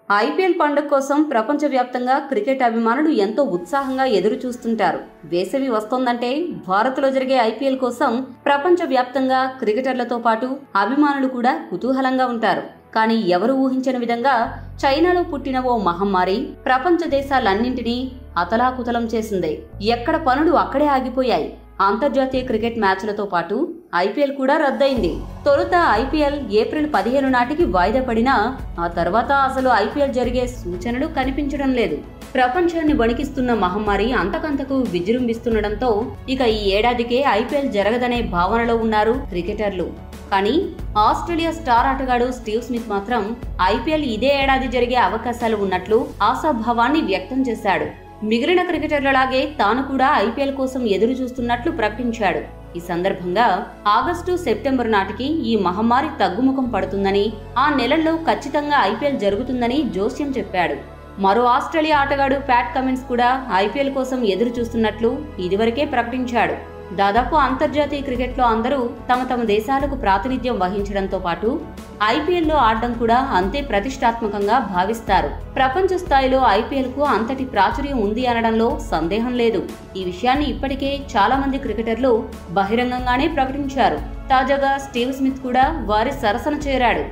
IPL పండుగ కోసం ప్రపంచవ్యాప్తంగా క్రికెట్ అభిమానులు ఎంతో ఉత్సాహంగా ఎదురు చూస్తుంటారు వేసవి వస్తోందంటే భారత్లో జరిగే ఐపీఎల్ కోసం ప్రపంచవ్యాప్తంగా క్రికెటర్లతో పాటు అభిమానులు కూడా కుతూహలంగా ఉంటారు కానీ ఎవరు ఊహించని విధంగా చైనాలో పుట్టిన ఓ మహమ్మారి ప్రపంచ దేశాలన్నింటినీ అతలాకుతలం చేసింది ఎక్కడ పనులు అక్కడే ఆగిపోయాయి అంతర్జాతీయ క్రికెట్ మ్యాచ్లతో పాటు ఐపీఎల్ కూడా రద్దయింది తొలుత ఐపీఎల్ ఏప్రిల్ పదిహేను నాటికి వాయిదా పడినా ఆ తర్వాత అసలు ఐపీఎల్ జరిగే సూచనలు కనిపించడం లేదు ప్రపంచాన్ని వణికిస్తున్న మహమ్మారి అంతకంతకు విజృంభిస్తుండటంతో ఇక ఈ ఏడాదికే ఐపీఎల్ జరగదనే భావనలో ఉన్నారు క్రికెటర్లు కానీ ఆస్ట్రేలియా స్టార్ ఆటగాడు స్టీవ్ స్మిత్ మాత్రం ఐపీఎల్ ఇదే ఏడాది జరిగే అవకాశాలు ఉన్నట్లు ఆశాభావాన్ని వ్యక్తం చేశాడు మిగిలిన క్రికెటర్లలాగే తాను కూడా ఐపీఎల్ కోసం ఎదురు చూస్తున్నట్లు ప్రకటించాడు ఈ సందర్భంగా ఆగస్టు సెప్టెంబర్ నాటికి ఈ మహమ్మారి తగ్గుముఖం పడుతుందని ఆ నెలల్లో ఖచ్చితంగా ఐపీఎల్ జరుగుతుందని జోస్యం చెప్పాడు మరో ఆస్ట్రేలియా ఆటగాడు ప్యాట్ కమిన్స్ కూడా ఐపీఎల్ కోసం ఎదురు చూస్తున్నట్లు ఇదివరకే ప్రకటించాడు దాదాపు అంతర్జాతీయ క్రికెట్లో అందరూ తమ తమ దేశాలకు ప్రాతినిధ్యం వహించడంతో పాటు ఐపీఎల్లో ఆడడం కూడా అంతే ప్రతిష్టాత్మకంగా భావిస్తారు ప్రపంచ స్థాయిలో ఐపీఎల్కు అంతటి ప్రాచుర్యం ఉంది అనడంలో సందేహం లేదు ఈ విషయాన్ని ఇప్పటికే చాలా మంది క్రికెటర్లు బహిరంగంగానే ప్రకటించారు తాజాగా స్టీవ్ స్మిత్ కూడా వారి సరసన చేరాడు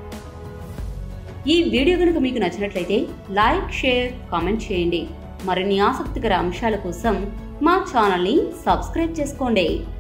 ఈ వీడియో కనుక మీకు నచ్చినట్లయితే లైక్ షేర్ కామెంట్ చేయండి మరిన్ని ఆసక్తికర అంశాల కోసం మా ఛానల్ని సబ్స్క్రైబ్ చేసుకోండి